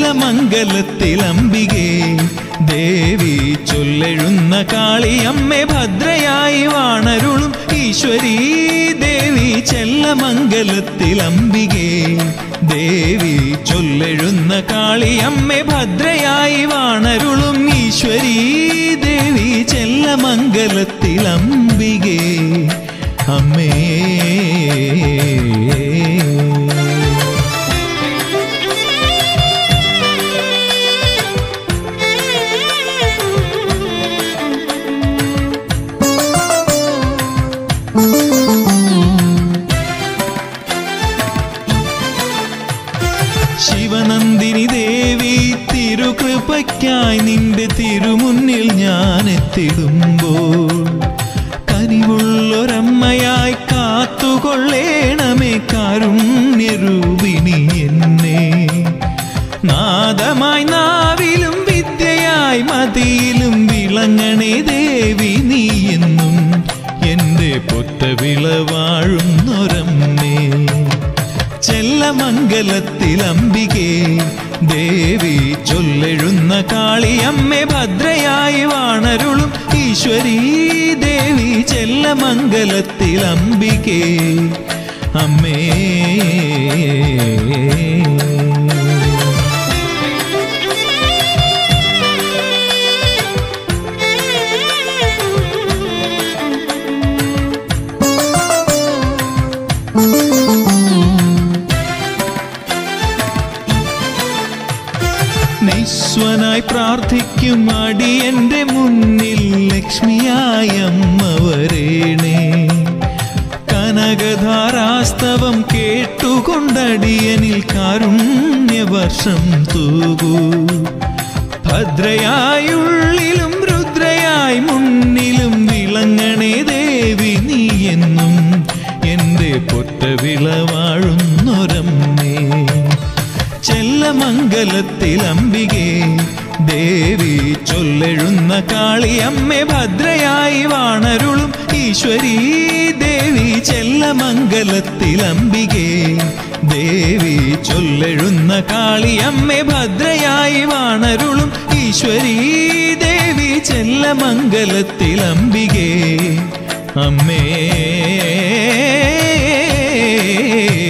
ചെല്ലമംഗലത്തിൽ അംബികേ ദേവി ചൊല്ലെഴുന്ന കാളിയമ്മേ ഭദ്രയായി വാണരുളും ഈശ്വരീ ദേവി ചെല്ലമംഗലത്തിൽ അംബികേ ദേവി ചൊല്ലെഴുന്ന കാളിയമ്മേ ഭദ്രയായി വാണരുളും ഈശ്വരീ ദേവി ചെല്ലമംഗലത്തിൽ അംബികേ അമ്മേ ശിവനന്ദിനി ദേവി തിരുകൃപയ്ക്കായി നിന്റെ തിരുമുന്നിൽ ഞാൻ എത്തിടുമ്പോൾ കനിവുള്ളൊരമ്മയായി കാത്തുകൊള്ളേണമേ കാരുണ്യരൂപിണി എന്നെ നാദമായി നാവിലും വിദ്യയായി മതിയിലും വിളങ്ങണേ ദേവി നീ എന്നും എൻ്റെ പൊറ്റ വിളവാഴുന്നൊരമ്മേ ചെല്ലമംഗലത്തിൽ അംബികേ ദേവി ചൊല്ലെഴുന്ന കാളിയമ്മേ ഭദ്രയായി വാണരുളും ഈശ്വരീ ദേവി ചെല്ലമംഗലത്തിൽ അംബികേ അമ്മേ നിസ്വനായി പ്രാർത്ഥിക്കും അടിയന്റെ മുന്നിൽ ലക്ഷ്മിയായ അമ്മ വരേണേ കനകധാരാസ്തവം കേട്ടുകൊണ്ടടിയനിൽ കാരുണ്യവർഷം തൂകൂ ഭദ്രയായുള്ളിലും രുദ്രയായി മുന്നിലും വിളങ്ങണേ ദേവി നീ എന്നും എൻ്റെ പൊറ്റ വിളവാഴുന്നൊരമ്മേ ചെല്ലമംഗലത്തിൽ അംബികേ ദേവി ചൊല്ലെഴുന്ന കാളിയമ്മേ ഭദ്രയായി വാണരുളും ഈശ്വരീ ദേവി ചെല്ലമംഗലത്തിൽ അംബികേ ദേവി ചൊല്ലെഴുന്ന കാളിയമ്മേ ഭദ്രയായി വാണരുളും ഈശ്വരീ ദേവി ചെല്ലമംഗലത്തിൽ അംബികേ അമ്മേ